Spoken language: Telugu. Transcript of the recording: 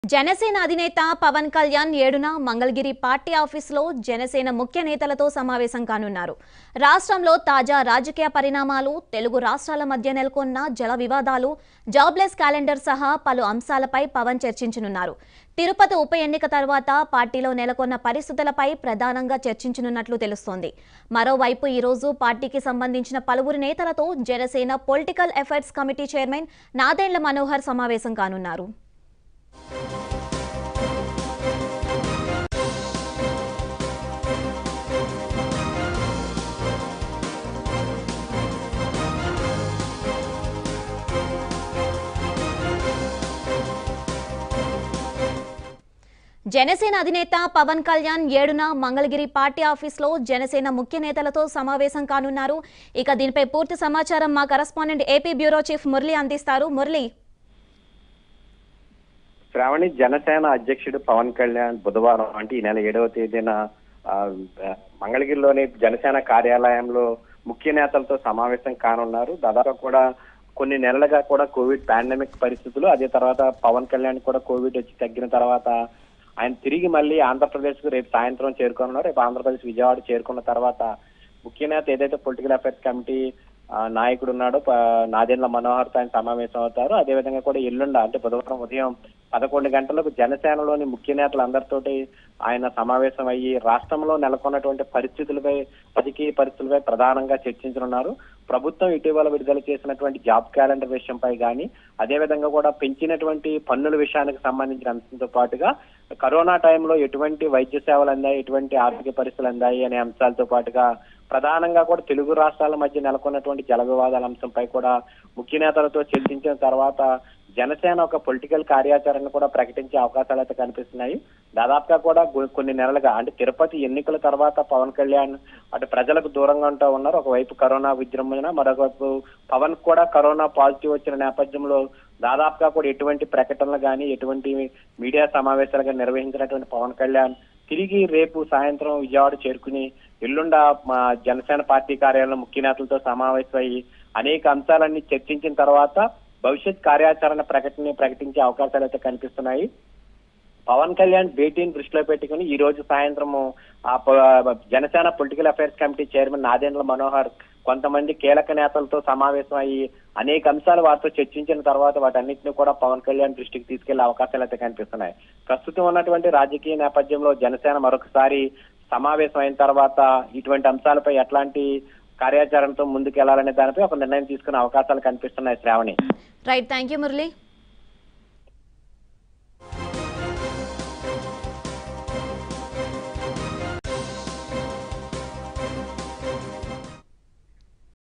జనసేన అధినేత పవన్ కళ్యాణ్ ఏడున మంగళగిరి పార్టీ ఆఫీసులో జనసేన ముఖ్య నేతలతో సమావేశం కానున్నారు రాష్ట్రంలో తాజా రాజకీయ పరిణామాలు తెలుగు రాష్ట్రాల మధ్య నెలకొన్న జల వివాదాలు జాబ్లెస్ క్యాలెండర్ సహా పలు అంశాలపై పవన్ చర్చించనున్నారు తిరుపతి ఉప ఎన్నిక తర్వాత పార్టీలో నెలకొన్న పరిస్థితులపై ప్రధానంగా చర్చించనున్నట్లు తెలుస్తోంది మరోవైపు ఈరోజు పార్టీకి సంబంధించిన పలువురు నేతలతో Janasena political affairs committee chairman Nadendla Manohar సమావేశం కానున్నారు జనసేన అధినేత పవన్ కళ్యాణ్ ఏడున మంగళగిరి పార్టీ ఆఫీసులో జనసేన ముఖ్య నేతలతో సమావేశం కానున్నారు ఇక దీనిపై పూర్తి సమాచారం మా correspondent AP bureau chief Murali అందిస్తారు మురళి శ్రావణి జనసేన అధ్యక్షుడు పవన్ కళ్యాణ్ బుధవారం అంటే ఈ నెల ఏడవ తేదీన ఆ, మంగళగిరిలోని జనసేన కార్యాలయంలో ముఖ్య నేతలతో సమావేశం కానున్నారు దాదాపు కూడా కొన్ని నెలలుగా కూడా కోవిడ్ పాండమిక్ పరిస్థితులు అదే తర్వాత పవన్ కళ్యాణ్ కూడా కోవిడ్ వచ్చి తగ్గిన తర్వాత ఆయన తిరిగి మళ్ళీ ఆంధ్రప్రదేశ్ కు రేపు సాయంత్రం చేరుకోనున్నారు రేపు ఆంధ్రప్రదేశ్ విజయవాడ చేరుకున్న తర్వాత ముఖ్య నేత ఏదైతే పొలిటికల్ అఫైర్స్ కమిటీ ఆ, నాయకుడు ఉన్నాడో ప- నాదెండ్ల మనోహర్ తో ఆయన సమావేశం అవుతారు అదేవిధంగా కూడా ఎల్లుండ అంటే బుధవారం ఉదయం పదకొండు గంటలకు జనసేనలోని ముఖ్య నేతలందరితోటి ఆయన సమావేశం అయ్యి రాష్ట్రంలో నెలకొన్నటువంటి పరిస్థితులపై రాజకీయ పరిస్థితులపై ప్రధానంగా చర్చించనున్నారు ప్రభుత్వం ఇటీవల విడుదల చేసినటువంటి జాబ్ క్యాలెండర్ విషయంపై కానీ అదేవిధంగా కూడా పెంచినటువంటి పన్నుల విషయానికి సంబంధించిన అంశంతో పాటుగా కరోనా టైంలో ఎటువంటి వైద్య సేవలు అందాయి ఎటువంటి ఆర్థిక పరిస్థితులు అందాయి అనే అంశాలతో పాటుగా ప్రధానంగా కూడా తెలుగు రాష్ట్రాల మధ్య నెలకొన్నటువంటి జల వివాదాల అంశంపై కూడా ముఖ్య నేతలతో చర్చించిన తర్వాత జనసేన ఒక పొలిటికల్ కార్యాచరణ కూడా ప్రకటించే అవకాశాలు అయితే కనిపిస్తున్నాయి దాదాపుగా కూడా గు- కొన్ని నెలలుగా అంటే తిరుపతి ఎన్నికల తర్వాత పవన్ కళ్యాణ్ అటు ప్రజలకు దూరంగా ఉంటూ ఉన్నారు ఒకవైపు కరోనా విజృంభణ మరొకవైపు పవన్ కూడా కరోనా పాజిటివ్ వచ్చిన నేపథ్యంలో దాదాపుగా కూడా ఎటువంటి ప్రకటనలు కానీ ఎటువంటి మీడియా సమావేశాలు కానీ నిర్వహించినటువంటి పవన్ కళ్యాణ్ తిరిగి రేపు సాయంత్రం విజయవాడ చేరుకుని ఎల్లుండ మా జనసేన పార్టీ కార్యాలయంలో ముఖ్య నేతలతో సమావేశమై అనేక అంశాలన్నీ చర్చించిన తర్వాత భవిష్యత్ కార్యాచరణ ప్రకటన ప్రకటించే అవకాశాలు అయితే కనిపిస్తున్నాయి పవన్ కళ్యాణ్ భేటీని దృష్టిలో పెట్టుకుని ఈ రోజు సాయంత్రము ఆ ప- Janasena political affairs committee chairman Nadendla Manohar కొంతమంది కీలక నేతలతో సమావేశం అయ్యి అనేక అంశాలు వారితో చర్చించిన తర్వాత వాటన్నిటిని కూడా పవన్ కళ్యాణ్ దృష్టికి తీసుకెళ్లే అవకాశాలు అయితే కనిపిస్తున్నాయి ప్రస్తుతం ఉన్నటువంటి రాజకీయ నేపథ్యంలో జనసేన మరొకసారి సమావేశం అయిన తర్వాత ఇటువంటి అంశాలపై ఎట్లాంటి కార్యాచరణతో ముందుకెళ్లాలనే దానిపై ఒక నిర్ణయం తీసుకునే అవకాశాలు కనిపిస్తున్నాయి Sravani right thank you Murali